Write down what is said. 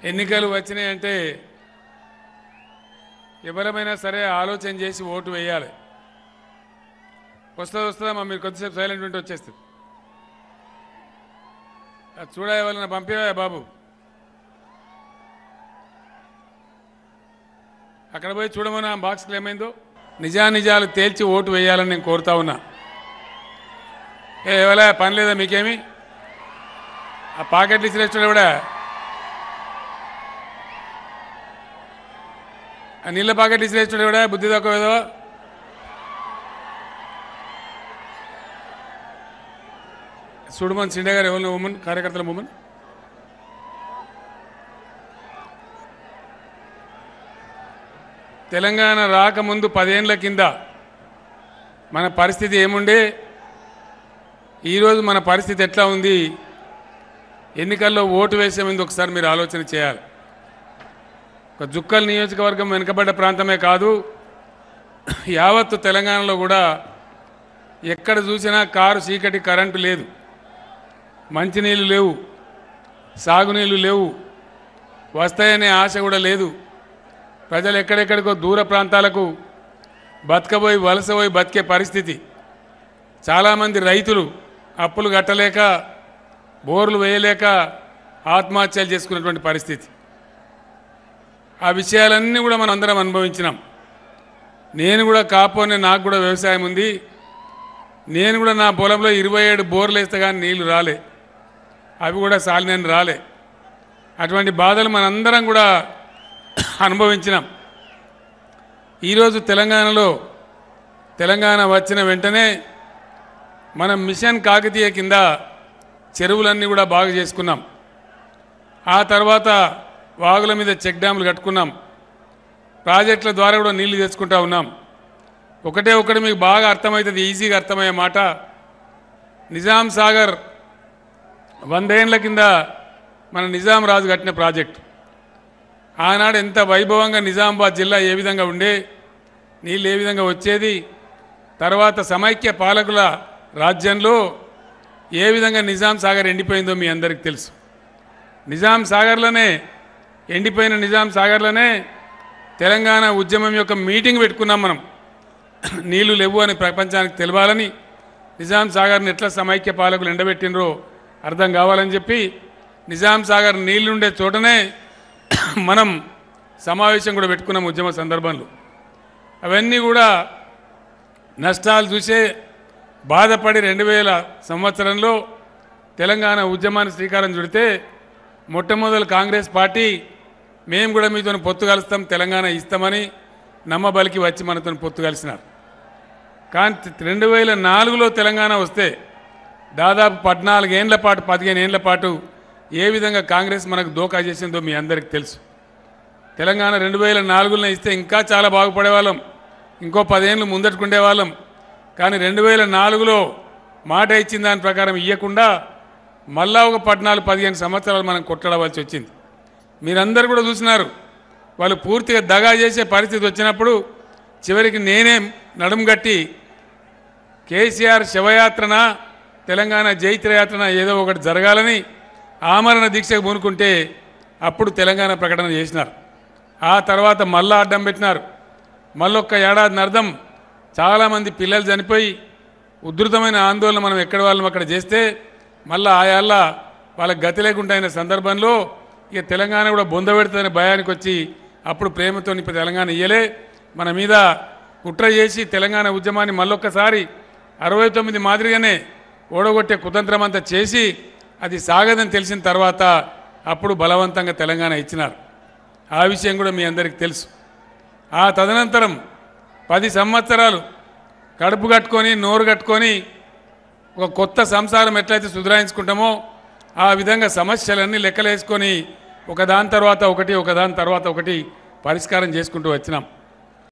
ఎన్నికలు వచ్చినాయంటే ఎవరమైనా సరే ఆలోచన చేసి ఓటు వేయాలి వస్తుంది వస్తుందమ్మా మీరు కొద్దిసేపు సైలెంట్ ఉంటే వచ్చేస్తుంది అది చూడ ఎవరైనా పంపేవా బాబు అక్కడ పోయి చూడమని ఆ బాక్స్లో ఏమైందో నిజానిజాలు తేల్చి ఓటు వేయాలని నేను కోరుతా ఉన్నా ఏ ఎవరా పని లేదా మీకేమి ఆ పాకెట్లు ఇచ్చినట్టు కూడా ఆ నీళ్ళ పాకెట్లు ఇచ్చినట్టు కూడా బుద్ధి తక్కువ ఏదో సుడుమన్ సిండే గారు ఎవరు ఉమెన్ కార్యకర్తల ఉమెన్ తెలంగాణ రాకముందు పదేండ్ల కింద మన పరిస్థితి ఏముండే ఈరోజు మన పరిస్థితి ఎట్లా ఉంది ఎన్నికల్లో ఓటు వేసే ముందు ఒకసారి మీరు ఆలోచన చేయాలి ఒక జుక్కల్ నియోజకవర్గం వెనుకబడ్డ ప్రాంతమే కాదు యావత్తు తెలంగాణలో కూడా ఎక్కడ చూసినా కారు చీకటి కరెంటు లేదు మంచినీళ్ళు లేవు సాగునీళ్ళు లేవు వస్తాయనే ఆశ కూడా లేదు ప్రజలు ఎక్కడెక్కడికో దూర ప్రాంతాలకు బతకబోయి వలసపోయి బతికే పరిస్థితి చాలామంది రైతులు అప్పులు కట్టలేక బోర్లు వేయలేక ఆత్మహత్యలు చేసుకున్నటువంటి పరిస్థితి ఆ విషయాలన్నీ కూడా మనం అందరం అనుభవించినాం నేను కూడా కాపోనే నాకు కూడా వ్యవసాయం ఉంది నేను కూడా నా పొలంలో ఇరవై ఏడు బోర్లు వేస్తే కానీ నీళ్లు రాలే అవి కూడా సాలినని రాలే అటువంటి బాధలు మనందరం కూడా అనుభవించినాం ఈరోజు తెలంగాణలో తెలంగాణ వచ్చిన వెంటనే మనం మిషన్ కాకతీయ కింద చెరువులన్నీ కూడా బాగు చేసుకున్నాం ఆ తర్వాత వాగుల మీద చెక్ డ్యాములు కట్టుకున్నాం ప్రాజెక్టుల ద్వారా కూడా నీళ్లు తెచ్చుకుంటా ఉన్నాం ఒకటే ఒకటి మీకు బాగా అర్థమవుతుంది ఈజీగా అర్థమయ్యే మాట నిజాం సాగర్ వందేండ్ల కింద మన నిజాం రాజు కట్టిన ప్రాజెక్టు ఆనాడు ఎంత వైభవంగా నిజామాబాద్ జిల్లా ఏ విధంగా ఉండే నీళ్ళు ఏ విధంగా వచ్చేది తర్వాత సమైక్య పాలకుల రాజ్యంలో ఏ విధంగా నిజాం సాగర్ ఎండిపోయిందో మీ అందరికీ తెలుసు నిజాం సాగర్లోనే ఎండిపోయిన నిజాం సాగర్లోనే తెలంగాణ ఉద్యమం యొక్క మీటింగ్ పెట్టుకున్నాం మనం నీళ్లు లేవు అని ప్రపంచానికి తెలవాలని నిజాం సాగర్ని ఎట్లా సమైక్య పాలకులు ఎండబెట్టినరో అర్థం కావాలని చెప్పి నిజాం సాగర్ నీళ్లుండే చోటనే మనం సమావేశం కూడా పెట్టుకున్నాం ఉద్యమ సందర్భంలో అవన్నీ కూడా నష్టాలు చూసే బాధపడి రెండు వేల సంవత్సరంలో తెలంగాణ ఉద్యమాన్ని శ్రీకారం చుడితే మొట్టమొదలు కాంగ్రెస్ పార్టీ మేము కూడా మీతో పొత్తు కలుస్తాం తెలంగాణ ఇస్తామని నమ్మబలికి వచ్చి మనతో పొత్తు కలిసినారు కానీ రెండు వేల నాలుగులో తెలంగాణ వస్తే దాదాపు పద్నాలుగేండ్ల పాటు పదిహేను ఏండ్ల పాటు ఏ విధంగా కాంగ్రెస్ మనకు దోకా చేసిందో మీ అందరికీ తెలుసు తెలంగాణ రెండు వేల నాలుగులో ఇస్తే ఇంకా చాలా బాగుపడేవాళ్ళం ఇంకో పదేళ్ళు ముందట్టుకుండే వాళ్ళం కానీ రెండు వేల నాలుగులో మాట ఇచ్చిన దాని ప్రకారం ఇవ్వకుండా మళ్ళా ఒక పద్నాలుగు పదిహేను సంవత్సరాలు మనం కొట్టడవలసి వచ్చింది మీరందరూ కూడా చూసినారు వాళ్ళు పూర్తిగా దగా చేసే పరిస్థితి వచ్చినప్పుడు చివరికి నేనే నడుము గట్టి కేసీఆర్ శవయాత్రన తెలంగాణ జైత్రయాత్రన ఏదో ఒకటి జరగాలని ఆమరణ దీక్షకు పూనుకుంటే అప్పుడు తెలంగాణ ప్రకటన చేసినారు ఆ తర్వాత మళ్ళా అడ్డం పెట్టినారు మళ్ళొక్క ఏడాది అర్థం చాలామంది పిల్లలు చనిపోయి ఉధృతమైన ఆందోళన మనం ఎక్కడ వాళ్ళం అక్కడ చేస్తే మళ్ళా ఆయాళ్ళ వాళ్ళకి గతి లేకుండా అయిన సందర్భంలో ఇక తెలంగాణ కూడా బొంద పెడుతుందనే భయానికి వచ్చి అప్పుడు ప్రేమతో ఇప్పుడు తెలంగాణ ఇయ్యలే మన మీద కుట్ర చేసి తెలంగాణ ఉద్యమాన్ని మళ్ళొక్కసారి అరవై తొమ్మిది మాదిరిగానే ఓడగొట్టే కుతంత్రం అంతా చేసి అది సాగదని తెలిసిన తర్వాత అప్పుడు బలవంతంగా తెలంగాణ ఇచ్చినారు ఆ విషయం కూడా మీ అందరికీ తెలుసు ఆ తదనంతరం పది సంవత్సరాలు కడుపు కట్టుకొని నోరు కట్టుకొని ఒక కొత్త సంసారం ఎట్లయితే సుధరాయించుకుంటామో ఆ విధంగా సమస్యలన్నీ లెక్కలేసుకొని ఒకదాని తర్వాత ఒకటి ఒకదాని తర్వాత ఒకటి పరిష్కారం చేసుకుంటూ వచ్చినాం